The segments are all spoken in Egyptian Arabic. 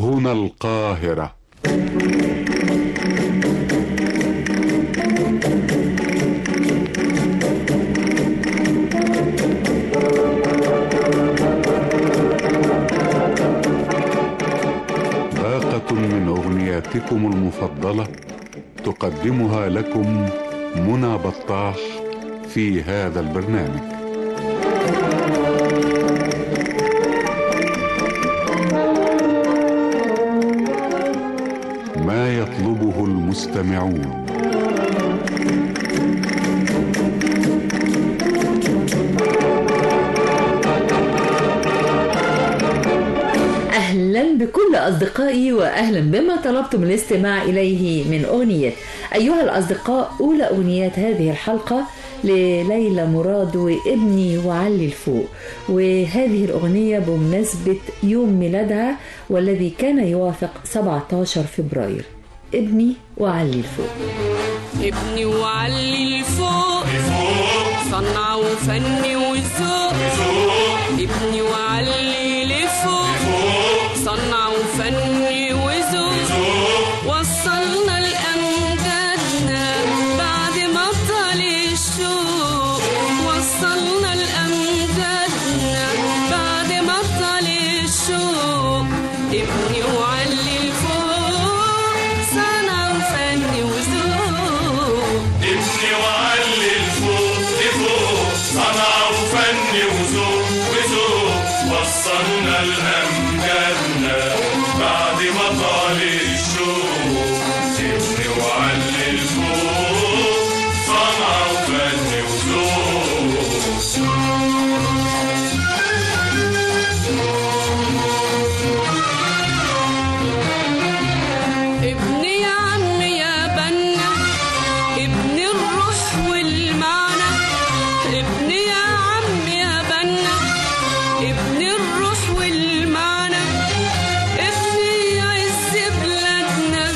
هنا القاهرة باقة من أغنياتكم المفضلة تقدمها لكم منى بطاح في هذا البرنامج ما يطلبه المستمعون أهلا بكل أصدقائي وأهلا بما طلبتم الاستماع إليه من أغنية أيها الأصدقاء أولى أغنيات هذه الحلقة لليلى مراد وابني وعلي الفوق وهذه الأغنية بمناسبة يوم ميلادها والذي كان يوافق 17 فبراير ابني وعلي الفوق ابني وعلي الفوق صنع وفن وذوق ابني وعلي لفوق صنع وفن وذوق وصلنا لأمجادنا بعد ما طال الشوق وصلنا لأمجادنا بعد ما طال الشوق ابني وعلي الفوق صنع وفن وذوق ابني وعلي الفوق لفوق صنع وفن وذوق وذوق وصلنا لأمجادنا بعد ما طال الشوق ابني وعلي الفوق صنع وفن وذوق ابني يا عم يا بنا ابني الروح والمعنى ابني يا عم يا بنا ابني الروح والمعنى ابني عز بلادنا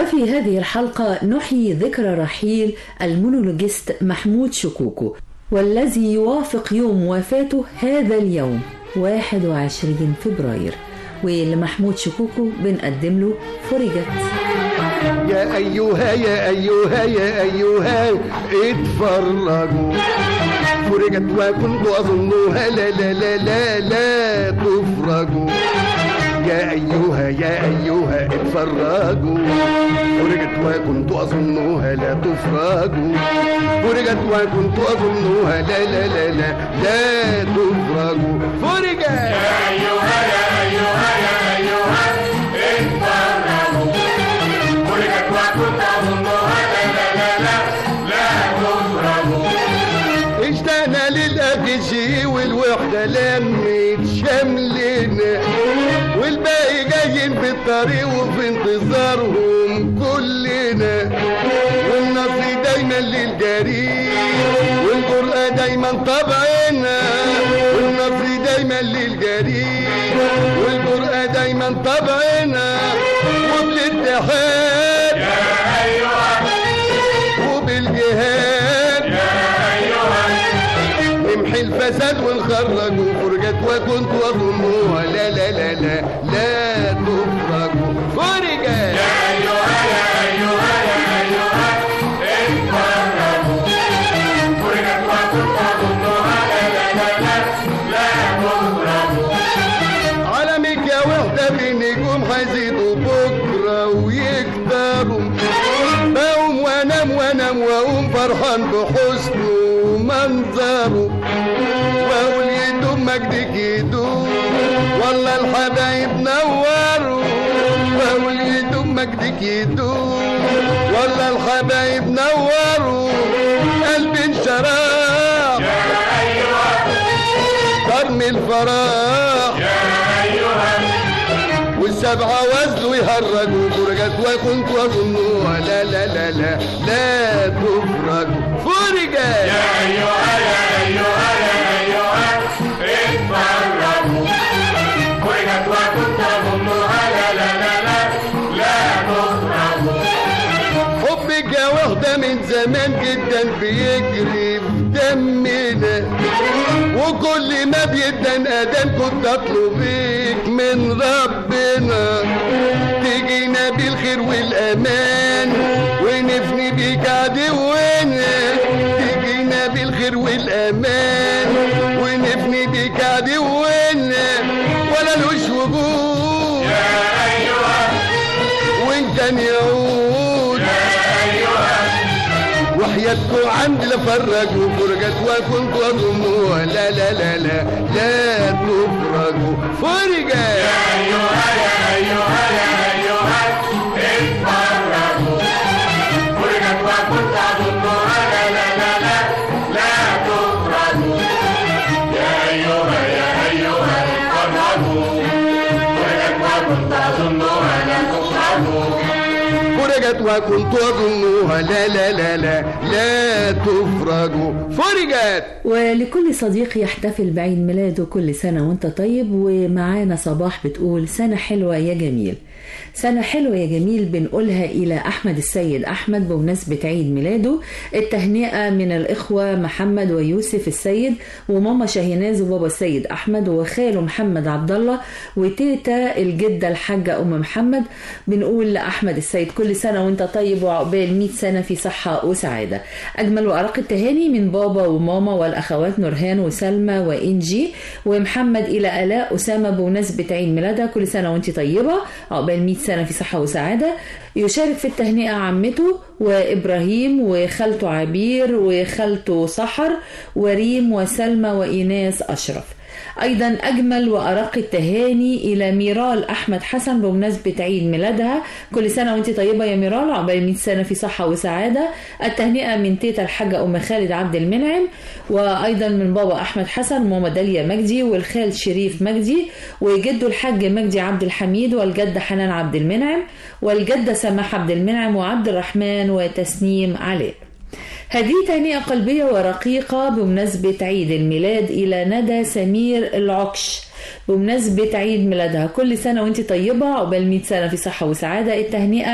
وفي هذه الحلقة نحيي ذكرى رحيل المونولوجيست محمود شكوكو والذي يوافق يوم وفاته هذا اليوم 21 فبراير ولمحمود شكوكو بنقدم له فرجت يا أيها يا أيها يا أيها اتفرجوا فرجت وكنت أظنها لا لا لا لا لا تفرجوا يا أيها يا أيها اتفرجوا فرجت وكنت أظنها لا تفرجوا فرجت وكنت أظنها لا لا لا لا لا تفرجوا فرجت يا أيها يا أيها يا أيها اتفرجوا فرجت وكنت أظنها لا لا لا لا لا تفرجوا اشتقنا للأكشي والوحدة لمت شملنا والباقي جايين بالطريق وفي انتظارهم كلنا والنصر دايما للجريء والجرأة دايما طبعنا والنصر دايما للجريء والجرأة دايما طبعنا وبالاتحاد يا أيها وبالجهاد يا أيها نمحي الفساد ونخرج وفرجت وكنت اظنها لا لا لا لا لا تفرج فرجت يا أيها يا أيها يا أيها اتفرجوا فرجت وكنت أظنها لا لا لا لا لا تفرجوا عالمك يا وحدة بنجوم هيزيدوا بكرة ويكتروا بقوم وانام وانام واقوم فرحان بحسنه ومنظره واقول يدوم مجدك يدوم والله الحبايب نوروا واقول يدوم مجدك يدوم والله الحبايب نوروا قلبي انشراح يا أيها طرم الفراح يا أيها والسبعة وزنوا يهرجوا فرجت وكنت أظنها لا لا لا لا لا تفرج فرجت يا أيها يا أيها يا أيها اتفرجوا فرجت وكنت أظنها لا لا لا لا لا تفرجوا حبك يا وحدة من زمان جدا بيجري في دمنا وكل ما بيدن أدم كنت أطلبك من ربنا تجينا بالخير والأمان ونفني بيك عدونا تجينا بالخير والأمان ونفني بيك عدونا ولا لوش وجود يا أيها وإن كان يعود وحياتكم عندي لفرجوا فرجت وكنت اظنها لا لا لا لا لا تفرجوا فرجت يا أيها يا أيها يا أيها اتفرجوا فرجت وكنت أظنها لا لا لا لا لا تفرجوا يا أيها يا أيها اتفرجوا فرجت وكنت أظنها لا تفرجوا فرجت وكنت اظنها لا لا لا لا لا تفرجوا فرجت ولكل صديق يحتفل بعيد ميلاده كل سنة وانت طيب ومعانا صباح بتقول سنة حلوة يا جميل سنة حلوة يا جميل بنقولها إلى أحمد السيد أحمد بمناسبة عيد ميلاده التهنئة من الإخوة محمد ويوسف السيد وماما شاهيناز وبابا السيد أحمد وخاله محمد عبد الله وتيتا الجدة الحاجة أم محمد بنقول لأحمد السيد كل سنة وانت طيب وعقبال 100 سنة في صحة وسعادة أجمل وأرق التهاني من بابا وماما والأخوات نورهان وسلمى وإنجي ومحمد إلى آلاء أسامة بمناسبة عيد ميلادها كل سنة وانت طيبة عقبال 100 سنة في صحة وسعادة يشارك في التهنئة عمته وإبراهيم وخالته عبير وخالته سحر وريم وسلمى وإيناس أشرف أيضا أجمل وأرق التهاني إلى ميرال أحمد حسن بمناسبة عيد ميلادها كل سنة وأنت طيبة يا ميرال عقبال 100 سنة في صحة وسعادة التهنئة من تيتا الحاجة أم خالد عبد المنعم وأيضا من بابا أحمد حسن وماما داليا مجدي والخال شريف مجدي وجده الحاج مجدي عبد الحميد والجدة حنان عبد المنعم والجدة سماح عبد المنعم وعبد الرحمن وتسنيم علاء هذه تهنئة قلبية ورقيقة بمناسبة عيد الميلاد إلى ندى سمير العكش بمناسبة عيد ميلادها كل سنة وانت طيبة عقبال 100 سنة في صحة وسعادة التهنئة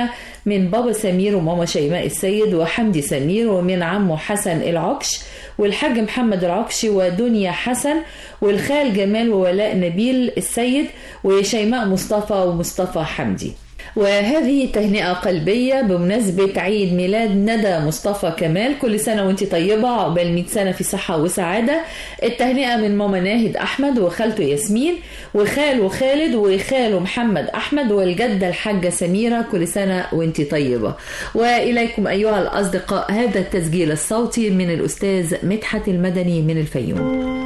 من بابا سمير وماما شيماء السيد وحمدي سمير ومن عمه حسن العكش والحاج محمد العكشي ودنيا حسن والخال جمال وولاء نبيل السيد وشيماء مصطفى ومصطفى حمدي وهذه تهنئة قلبية بمناسبة عيد ميلاد ندى مصطفى كمال كل سنة وانت طيبة عقبال 100 سنة في صحة وسعادة التهنئة من ماما ناهد أحمد وخالته ياسمين وخاله خالد وخاله محمد أحمد والجدة الحاجة سميرة كل سنة وانت طيبة وإليكم أيها الأصدقاء هذا التسجيل الصوتي من الأستاذ مدحت المدني من الفيوم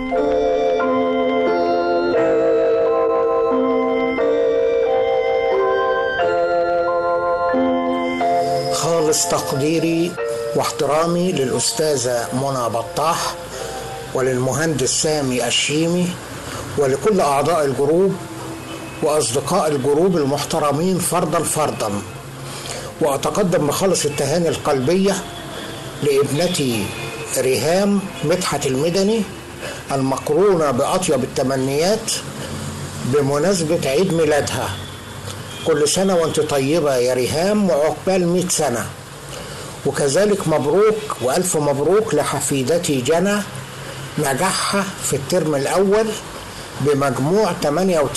خالص تقديري واحترامي للأستاذة منى بطاح وللمهندس سامي الشيمي ولكل أعضاء الجروب وأصدقاء الجروب المحترمين فردا فردا وأتقدم بخالص التهاني القلبية لابنتي ريهام مدحت المدني المقرونة بأطيب التمنيات بمناسبة عيد ميلادها كل سنة وانت طيبة يا ريهام وعقبال مئة سنة وكذلك مبروك وألف مبروك لحفيدتي جنى نجاحها في الترم الأول بمجموع 98.5%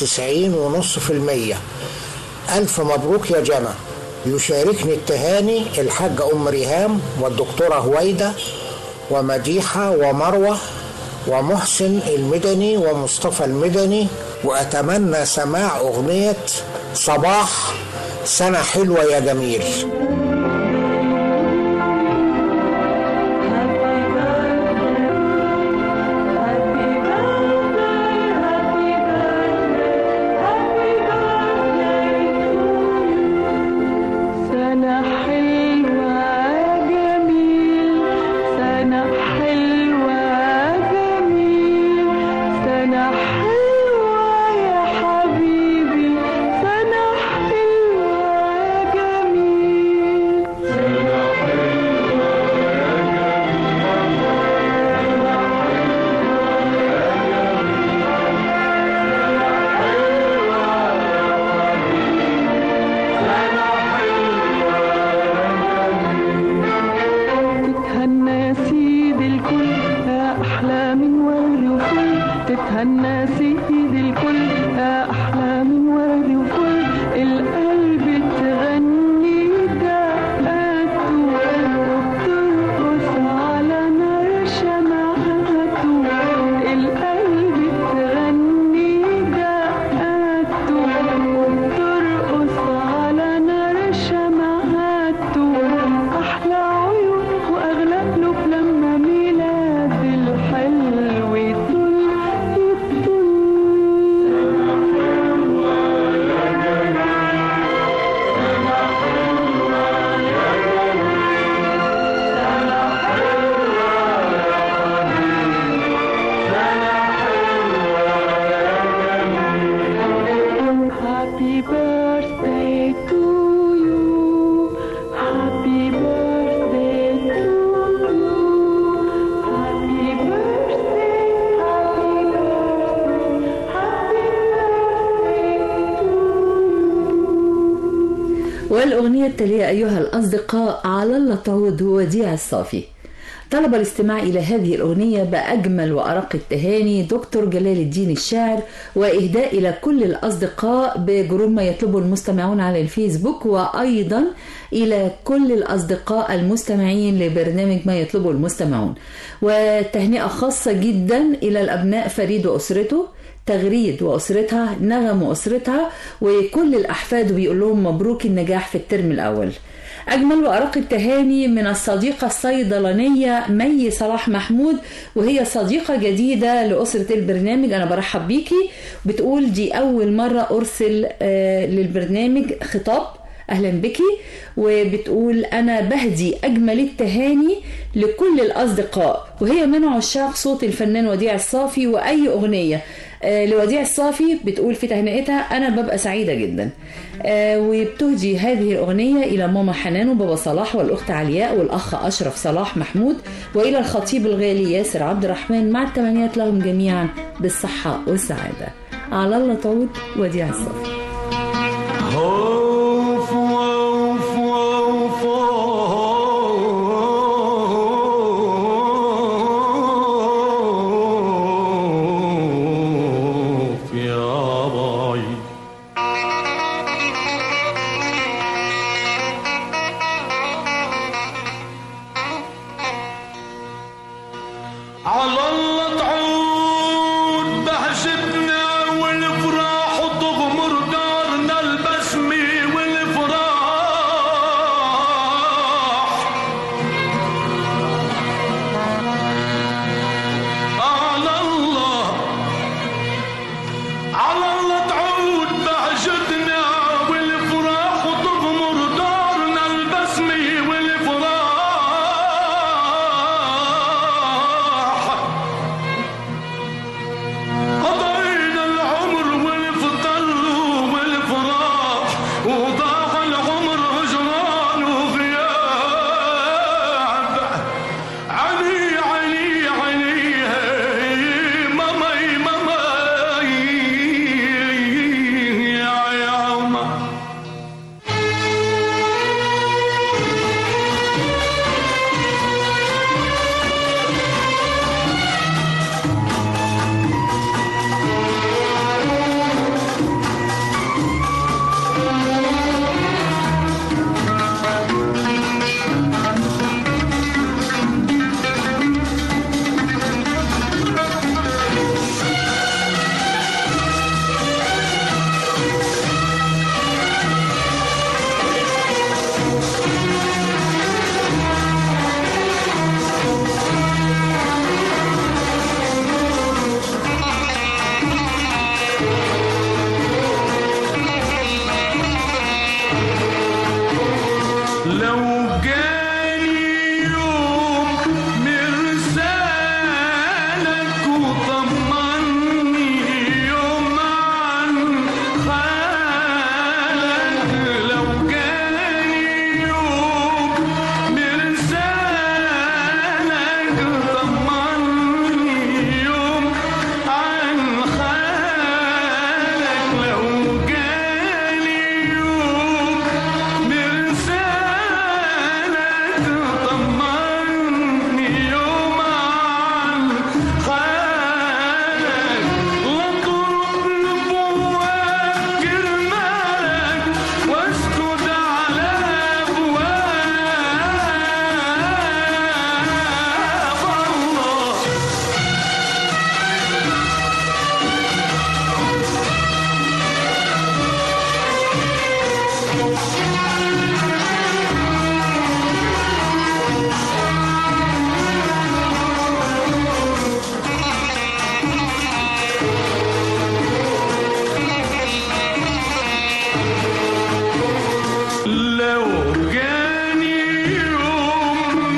ألف مبروك يا جنى يشاركني التهاني الحاجة أم ريهام والدكتورة هويدة ومديحة ومروة ومحسن المدني ومصطفى المدني وأتمنى سماع أغنية صباح سنة حلوة يا جميل سنة حلوة جميل سنة حلوة جميل سنة حلوة يا حبيبي سنة حلوة جميل تتهنى يا سيدي الكل يا أحلى من ورد وفل تتهنى يا سيدي الكل يا أحلى من ورد وفل القلب تغني دقاته وبترقص على نار شمعته القلب تغني دقاته وبترقص على نار شمعته أحلى عيون وأغلى قلوب لما ميلاد الحلو يطل يطل Happy birthday to you. Happy birthday to you. Happy birthday, happy birthday, happy birthday to you. والأغنية التالية أيها الأصدقاء على الله تعود وديع الصافي طلب الاستماع إلى هذه الأغنية بأجمل وأرق التهاني دكتور جلال الدين الشاعر وإهداء إلى كل الأصدقاء بجروب ما يطلبه المستمعون على الفيسبوك وأيضا إلى كل الأصدقاء المستمعين لبرنامج ما يطلبه المستمعون وتهنئة خاصة جدا إلى الأبناء فريد وأسرته تغريد وأسرتها نغم وأسرتها وكل الأحفاد بيقول لهم مبروك النجاح في الترم الأول أجمل وأرق التهاني من الصديقة الصيدلانية مي صلاح محمود وهي صديقة جديدة لأسرة البرنامج أنا برحب بيكي بتقول دي أول مرة أرسل آه، للبرنامج خطاب اهلا بكي وبتقول انا بهدي اجمل التهاني لكل الاصدقاء وهي من عشاق صوت الفنان وديع الصافي واي اغنيه آه، لوديع الصافي بتقول في تهنئتها انا ببقى سعيده جدا آه، وبتهدي هذه الاغنيه الى ماما حنان وبابا صلاح والاخت علياء والاخ اشرف صلاح محمود والى الخطيب الغالي ياسر عبد الرحمن مع التمنيات لهم جميعا بالصحه والسعاده على الله تعود وديع الصافي خوف ووف على الله تعود بحشتنا والفراح تغمر دارنا البسمة والفراح على الله على الله تعود بهجتنا والفراح تغمر دارنا البسمة والفراح قضينا العمر والفضل والفراح وضاع العمر هجران وغياب علي علي علي ماماي ماماي يا ياما لو جاني يوم مرسالك وطمني يوم عن حالك لو جاني يوم مرسالك طمني يوم عن حالك لو جاني يوم مرسالك طمني يوم عن حالك لطرق نبوات كرمالك واسكت على ابواب الله لو جاني يوم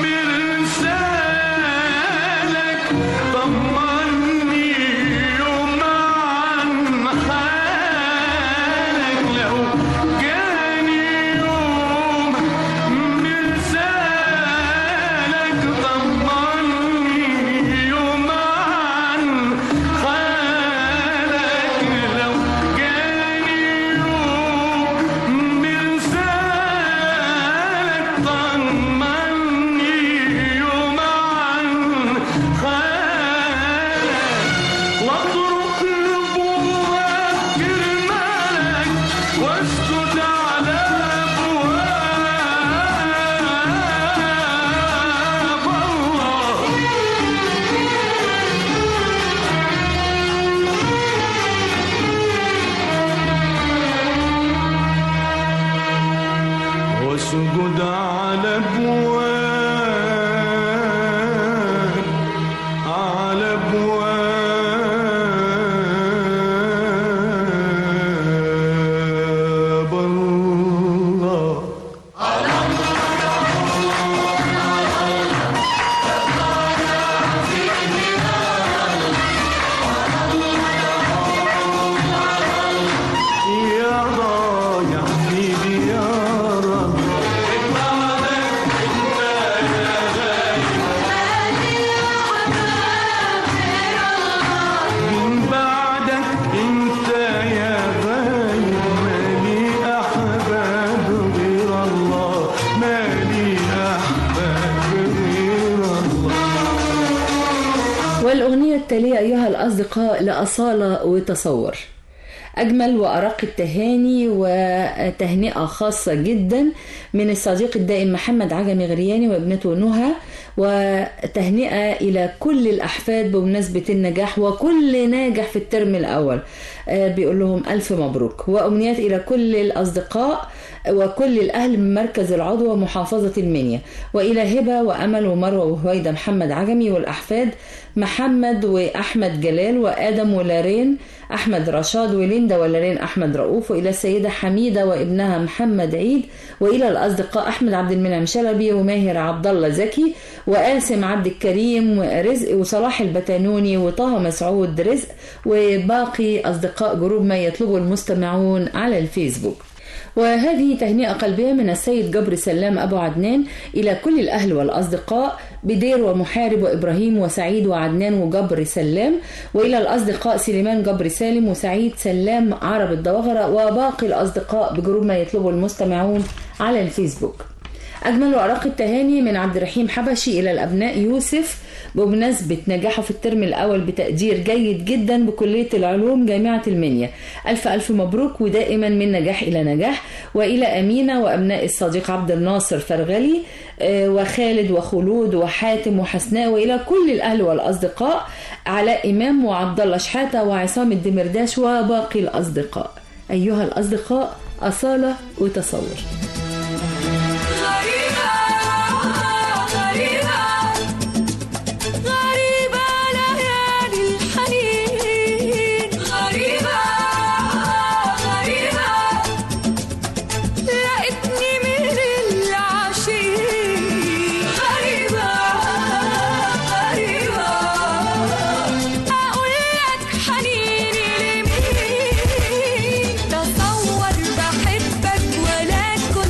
مرسالك طمني يوم عن حالك لو جاني يوم مرسالك طمني يوم عن حالك لو جاني يوم مرسالك طمني يوم عن حالك واطرق نبوات كرمالك واسكت على ابواب الله واسجد على ابواب على ابواب الله يا رايح حبيبي يا رب من بعدك انت يا غايب مالي احباب غير الله مالي احباب غير الله والأغنية التالية أيها الأصدقاء لأصالة وتصور أجمل وأرق التهاني وتهنئة خاصة جدا من الصديق الدائم محمد عجمي غرياني وابنته نهى وتهنئة إلى كل الأحفاد بمناسبة النجاح وكل ناجح في الترم الأول آه، بيقول لهم ألف مبروك وأمنيات إلى كل الأصدقاء وكل الأهل من مركز العضوة محافظة المنيا وإلى هبة وأمل ومروة وهويدة محمد عجمي والأحفاد محمد وأحمد جلال وآدم ولارين أحمد رشاد وليندا ولارين أحمد رؤوف وإلى السيدة حميدة وابنها محمد عيد وإلى الأصدقاء أحمد عبد المنعم شلبي وماهر عبد الله زكي وقاسم عبد الكريم رزق وصلاح البتانوني وطه مسعود رزق وباقي أصدقاء جروب ما يطلبه المستمعون على الفيسبوك وهذه تهنئة قلبية من السيد جبر سلام أبو عدنان إلى كل الأهل والأصدقاء بدير ومحارب وإبراهيم وسعيد وعدنان وجبر سلام وإلى الأصدقاء سليمان جبر سالم وسعيد سلام عرب الدوغرة وباقي الأصدقاء بجروب ما يطلبه المستمعون على الفيسبوك أجمل وأرق التهاني من عبد الرحيم حبشي إلى الأبناء يوسف بمناسبة نجاحه في الترم الأول بتقدير جيد جدا بكلية العلوم جامعة المنيا ألف ألف مبروك ودائما من نجاح إلى نجاح وإلى أمينة وأبناء الصديق عبد الناصر فرغلي آه، وخالد وخلود وحاتم وحسناء وإلى كل الأهل والأصدقاء علاء إمام وعبد الله شحاتة وعصام الدمرداش وباقي الأصدقاء أيها الأصدقاء أصالة وتصور غريبة غريبة غريبة ليالي الحنين غريبة غريبة لقيتني من العاشقين غريبة غريبة أقول لك حنيني لمين تصور بحبك ولا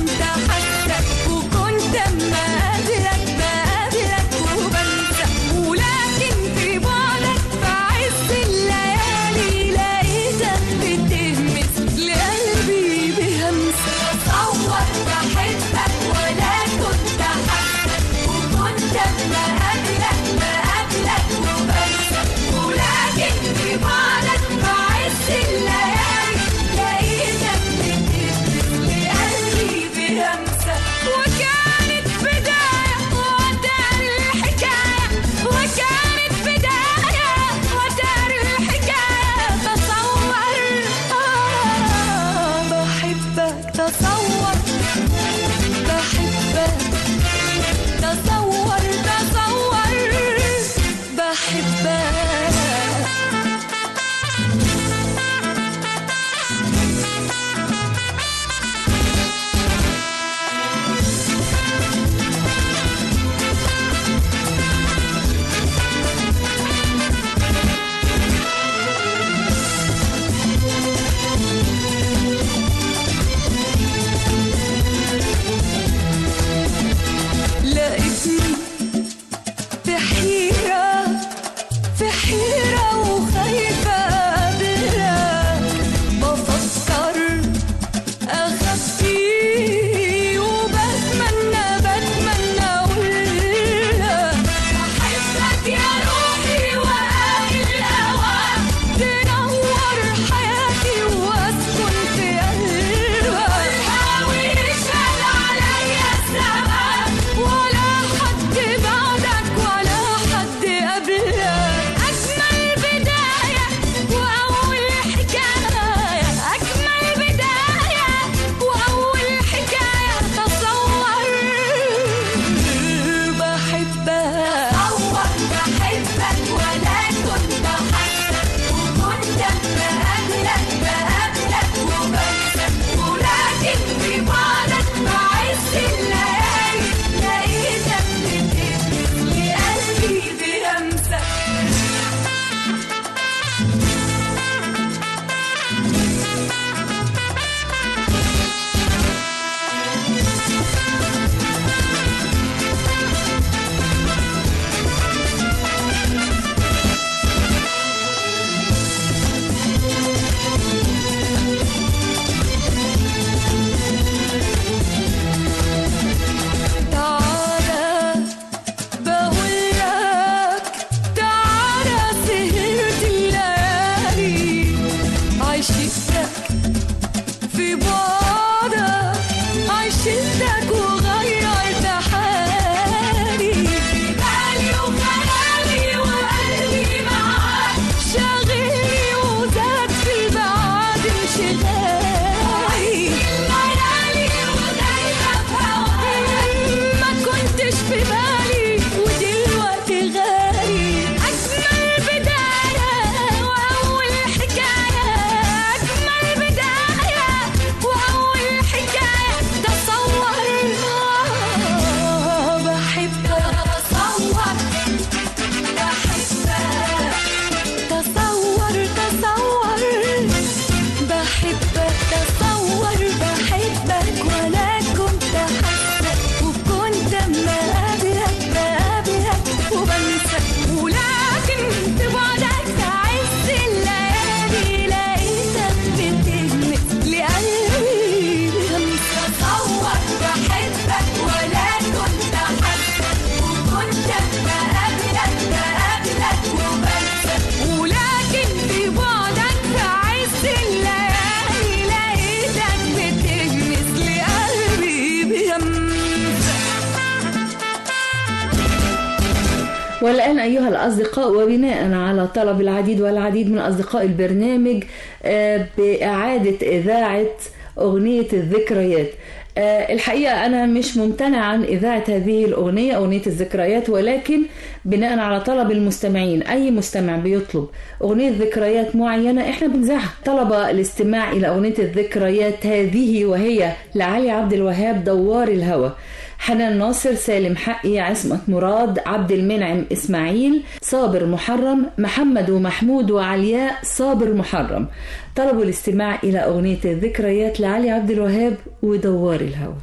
والآن أيها الأصدقاء وبناء على طلب العديد والعديد من أصدقاء البرنامج آه، بإعادة إذاعة أغنية الذكريات آه، الحقيقة أنا مش ممتنع عن إذاعة هذه الأغنية أغنية الذكريات ولكن بناء على طلب المستمعين أي مستمع بيطلب أغنية ذكريات معينة إحنا بنذاعها طلب الاستماع إلى أغنية الذكريات هذه وهي لعلي عبد الوهاب دوار الهوى حنان ناصر سالم حقي عصمت مراد عبد المنعم إسماعيل صابر محرم محمد ومحمود وعلياء صابر محرم طلبوا الاستماع إلى أغنية الذكريات لعلي عبد الوهاب ودوار الهوى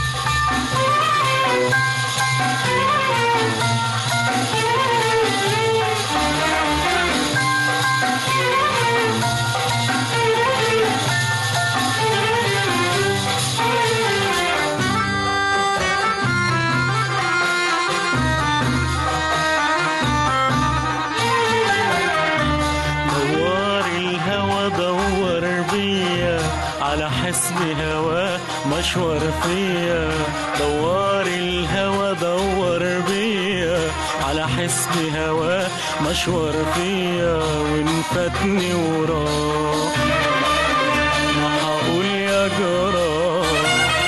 دوار الهوى دور بيا على حسب هواه مشور فيا دوار الهوى دور بيا على حسب هواه مشور فيا وان فاتني وراه ما هقول يا جراه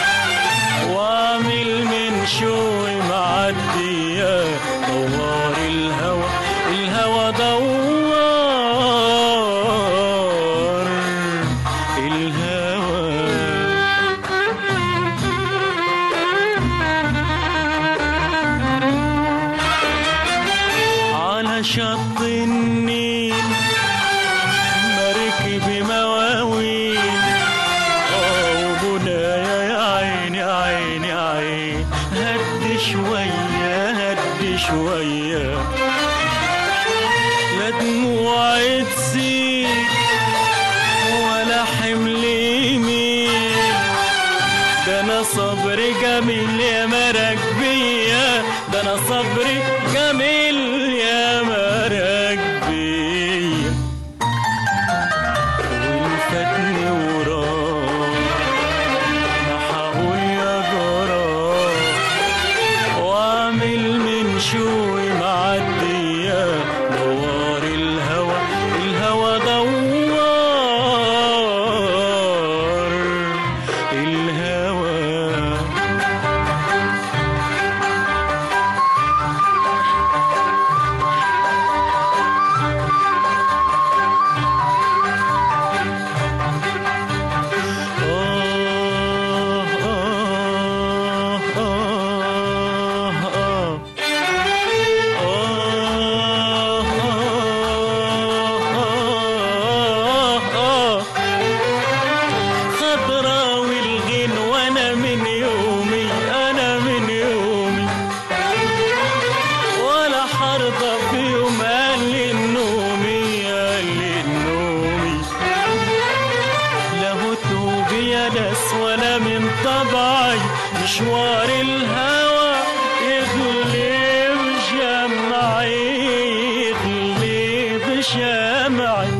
واعمل من شوي معدية دوار الهوى الهوى دوار الهوى على شط النيل مركب مواويل اه وبنايا يا عيني يا عيني يا عيني هد شوية هد شوية لا دموع تسيل ولا حمل يميل ده انا صبري جميل يا مراكبية ده انا صبري جميل يا مراكبية وإن فاتني وراه ما هقول يا جراه واعمل من شوي معدية دوار الهوى الهوى دوار الهوى خضرا والغين وانا من يومي انا من يومي ولا حرضى في يوم قال لي النومي قال لي النومي لا هتوبي يا ناس ولا من طبعي مشوار الهوى يغلب شمعي يغلب شمعي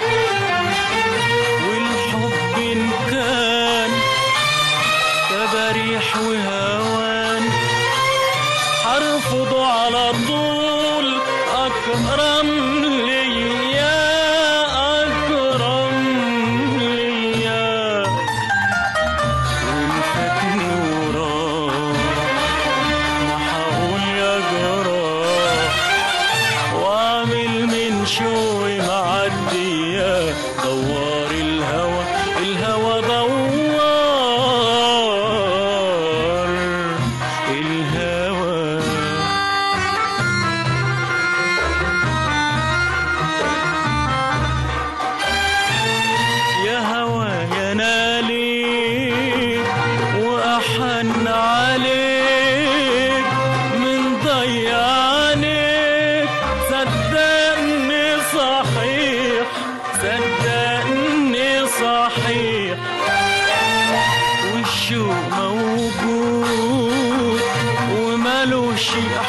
والحب إن كان تباريح وهوان حرفضه على طول أكرم ليا أكرم ليا وإن فاتني وراه ما هقول يا جراه واعمل من شوي معدية دوار الهوى الهوى دوار الهوى يا هوى يا نالي وأحن عليك من ضيعانك صدقني صحيح صدقني صحيح والشوق موجود ومالوش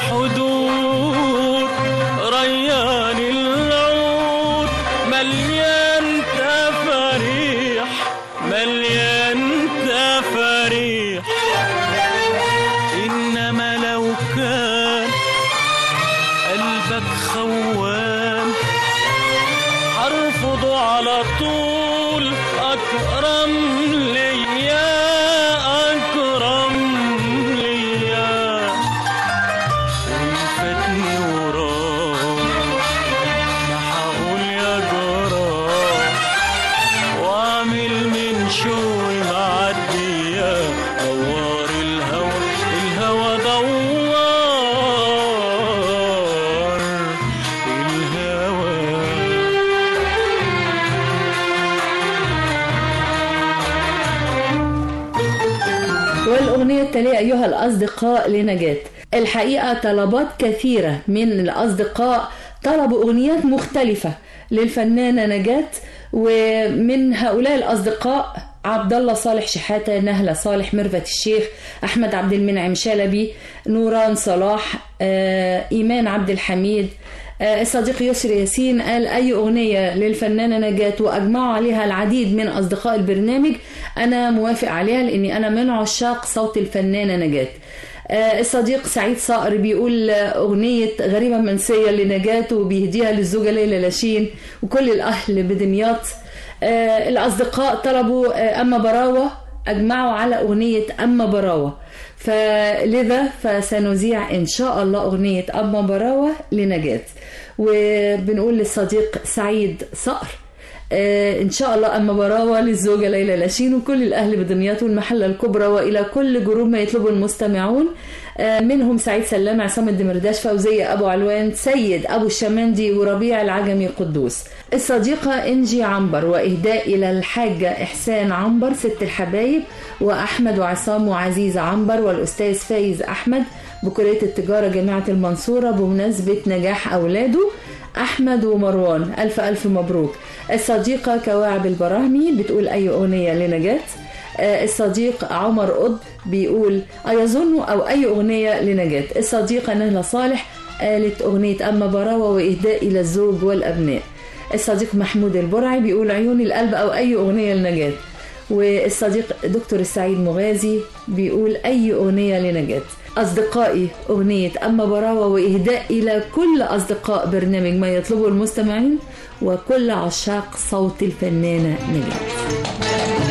حدود ريان العود مليان تفاريح مليان تفاريح إنما لو كان قلبك خوان هرفضه على طول أكرم ليا أكرم ليا ويفاتني وراه ما هقول يا جراه واعمل من شوي معدية دوار الهوى الهوى دوار الهوى والأغنية التالية أيها الأصدقاء لنجاة الحقيقة طلبات كثيرة من الأصدقاء طلبوا أغنيات مختلفة للفنانة نجاة ومن هؤلاء الأصدقاء عبد الله صالح شحاتة نهلة صالح ميرفت الشيخ أحمد عبد المنعم شلبي نوران صلاح آه، إيمان عبد الحميد آه، الصديق يسري ياسين قال أي أغنية للفنانة نجاة وأجمعوا عليها العديد من أصدقاء البرنامج أنا موافق عليها لأني أنا من عشاق صوت الفنانة نجاة آه، الصديق سعيد صقر بيقول آه، أغنية غريبة منسية لنجاة وبيهديها للزوجة ليلى لاشين وكل الأهل بدمياط آه، الأصدقاء طلبوا آه، أما براوة أجمعوا على أغنية أما براوة فلذا فسنذيع إن شاء الله أغنية أما براوة لنجاة وبنقول للصديق سعيد صقر آه، ان شاء الله اما براوه للزوجه ليلى لاشين وكل الاهل بدمياط والمحله الكبرى والى كل جروب ما يطلبه المستمعون آه، منهم سعيد سلام عصام الدمرداش فوزيه ابو علوان سيد ابو الشمندي وربيع العجمي قدوس الصديقه انجي عنبر واهداء الى الحاجه احسان عنبر ست الحبايب واحمد وعصام وعزيز عنبر والاستاذ فايز احمد بكليه التجاره جامعه المنصوره بمناسبه نجاح اولاده أحمد ومروان ألف ألف مبروك الصديقة كواعب البراهمي بتقول أي أغنية لنجاة آه، الصديق عمر قطب بيقول أيظن أو أي أغنية لنجاة الصديقة نهلة صالح قالت أغنية أما براوة وإهداء إلى الزوج والأبناء الصديق محمود البرعي بيقول عيون القلب أو أي أغنية لنجاة والصديق دكتور السعيد مغازي بيقول أي أغنية لنجاة أصدقائي أغنية أما براوة وإهداء إلى كل أصدقاء برنامج ما يطلبه المستمعين وكل عشاق صوت الفنانة نجاة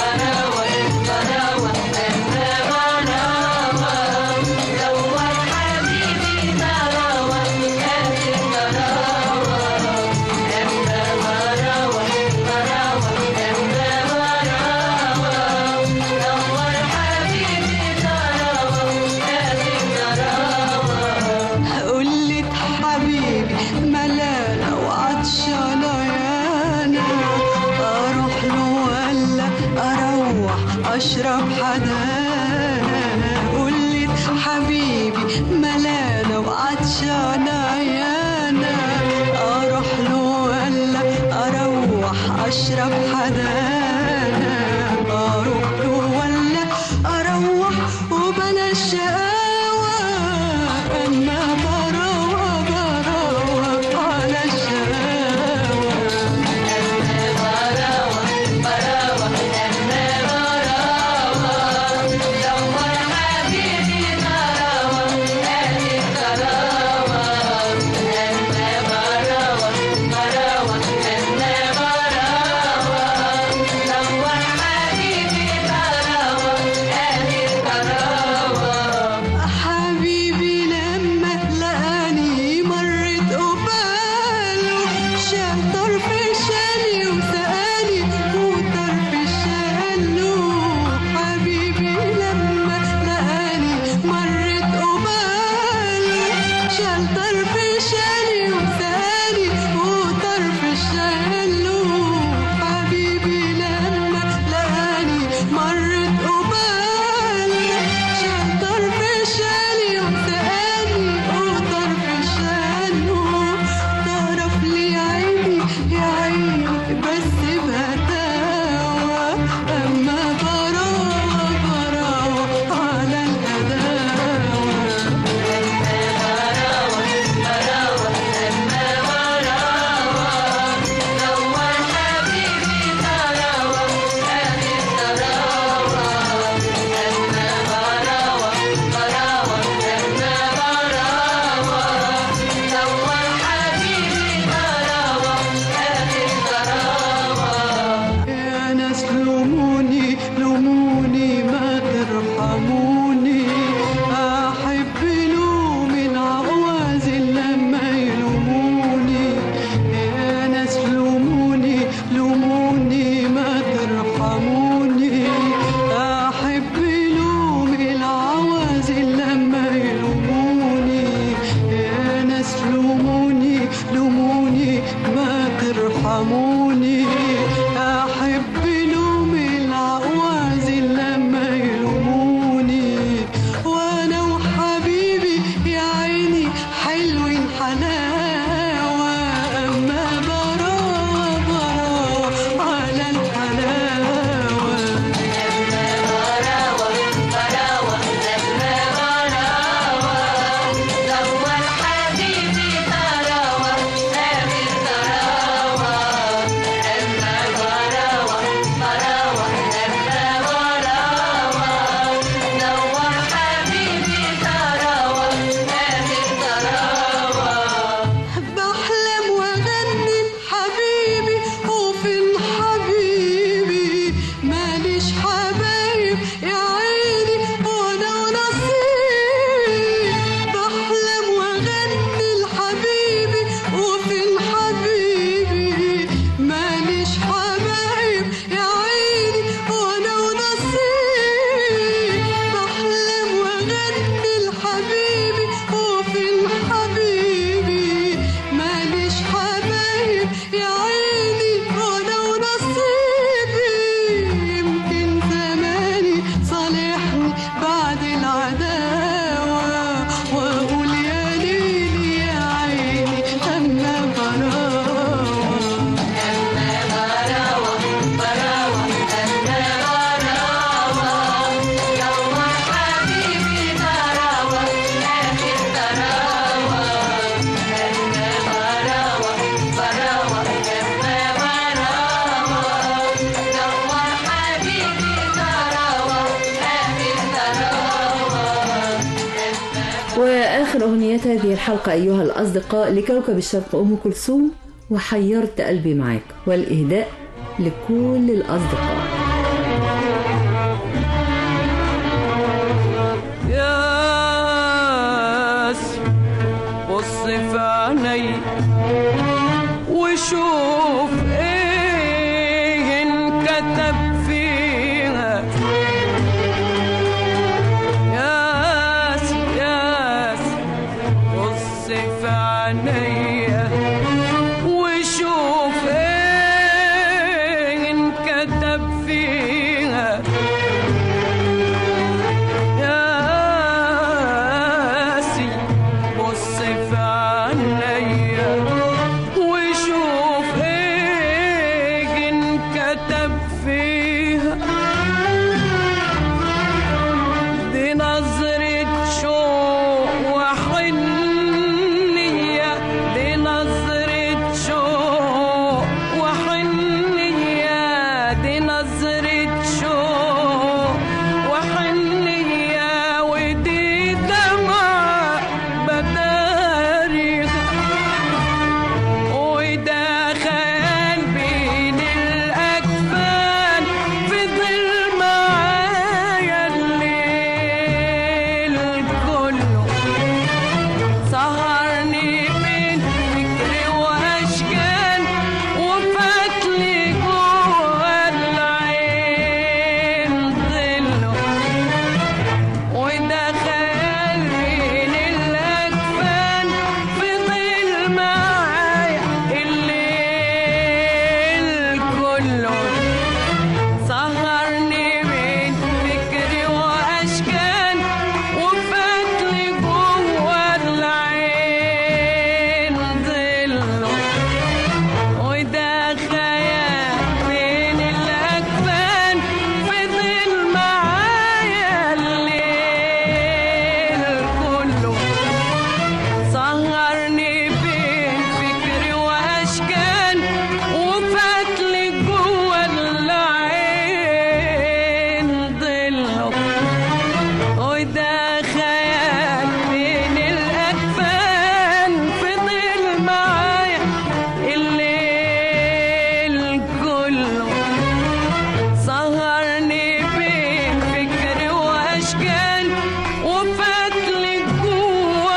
قلت حبيبي ملانة وعطشانة يانا أروح له ولا أروح أشرب حدانا قلت حبيبي ملانة وعطشانة يانا أروح له ولا أروح أشرب حدانا أروح له ولا أروح وبلا الشقاوة أما براوة براوة على الشقاوة حبيبي لما لقاني مرت قباله شال طرف شالي وسقاني وطرف شاله حبيبي لما لقاني مرت قباله شال طرف شالي وسقاني وطرف شاله حبيبي لما لقاني مرت قباله شال طرف شالي وسقاني وطرف شاله طرف لي عيني يا عيني بس بهداوة أما براوة براوة على الهداوة آخر أغنيات هذه الحلقة أيها الأصدقاء لكوكب الشرق أم كلثوم وحيرت قلبي معاك والإهداء لكل الأصدقاء ياس بص في عيني وشوف ايه انكتب فيها ياس ياس بص في عيني وشوف ايه انكتب فيها ياسي بص في عينيا وشوف ايه انكتب فيها دي نظرة شوق وحنية دي نظرة شوق وحنية دي نظرة شوق وحنية ودي دمعة بداريها وده خيال بين الأكفان فضل معايا الليل كله سهرني من فكر وأشكال وفاتلي جوه العين ظله وده خيال بين الأكفان فضل معايا الليل كله سهرني بين فكري وأشكال وفاتلي جوه العين ظله وده خيال بين الأكفان فضل معايا الليل كله سهرني بين فكري وأشكال وفاتلي جوه العين ظله وده خيال بين الأكفان فضل معايا الليل كله سهرني بين فكري وأشكال وفاتلي جوه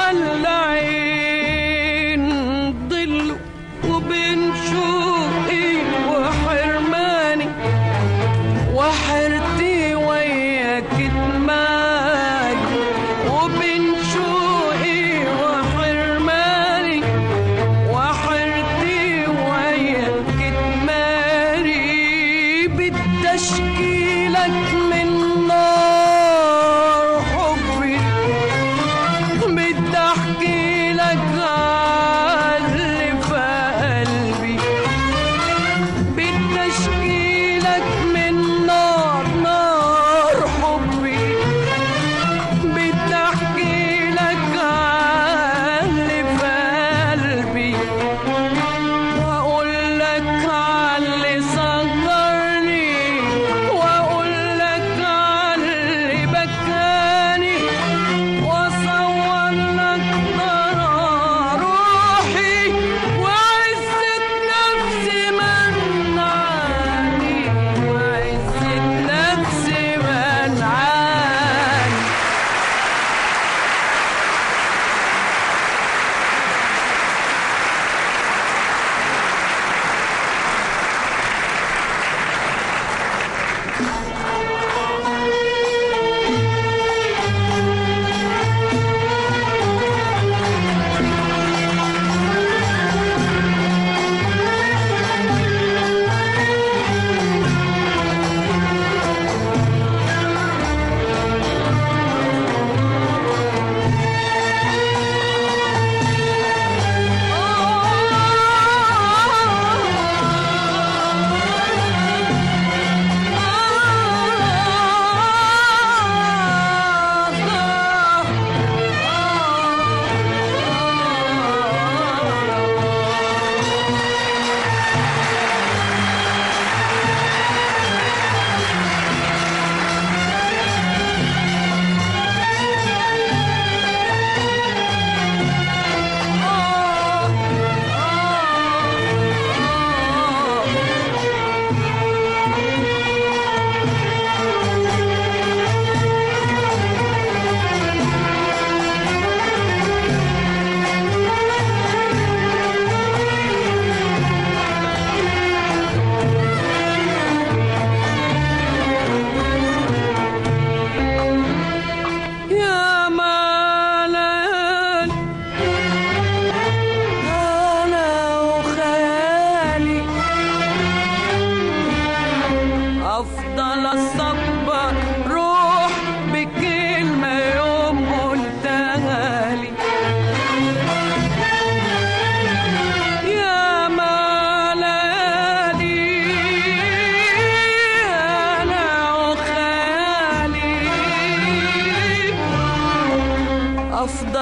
العين ظله وبين شوقي وحرماني وحرتي وياك دماغي وبين شوقي وحرماني وحرتي وياك دماغي بالتشكيلك من نار حبي بدي احكي لك اللي في قلبي بتشكيلك من نار نار حبي بدي احكي لك اللي في قلبي واقول لك اللي صغرني واقول لك اللي بكاني واصور لك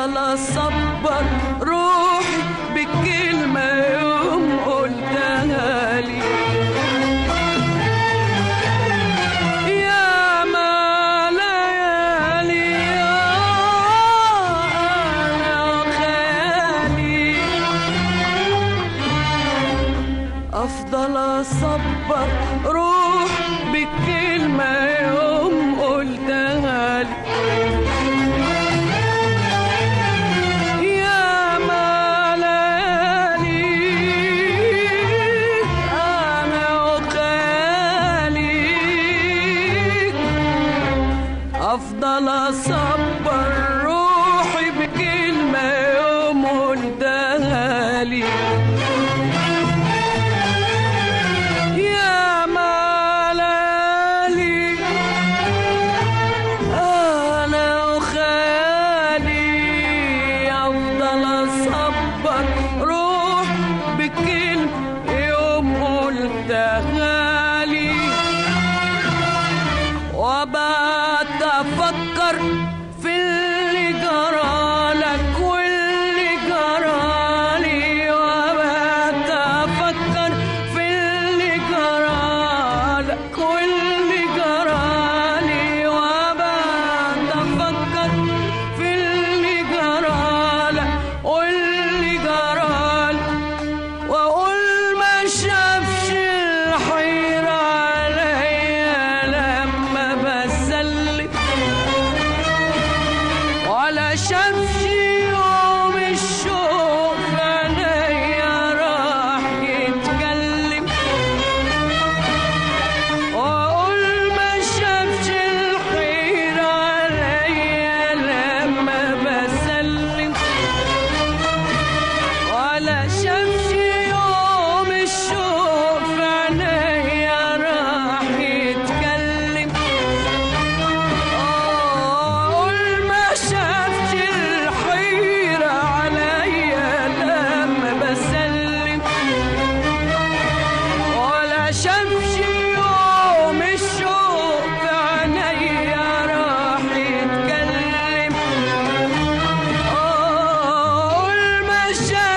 افضل اصبر روحي بكلمة يوم قلتها لي يا ما ليالي انا خيالي افضل اصبر روح بكلمة يوم قلتها لي يا ما ليالي انا وخيالي افضل اصبر روحي بكلمة يوم قلتها لي يا ملالي انا وخالي افضل اصبر روح بكلمة يوم قلتها لي وبقت افكر في اللي جرالك واللي جرالي وبقت افكر في اللي جرالك واللي جرالي وبقت افكر في اللي جرالك واللي جرالي واقول ما شافش الحيرة عليا لما بسلم ولا شافش يوم الشوق عليا راح يتكلم واقول ما شافش الحيرة عليا لما بسلم ولا شافش يوم الشوق في عينيا راح يتكلم اقول ما شافش الحيرة عليا لما بسلم ولا شافش يوم الشوق في عينيا راح يتكلم اقول ما شافش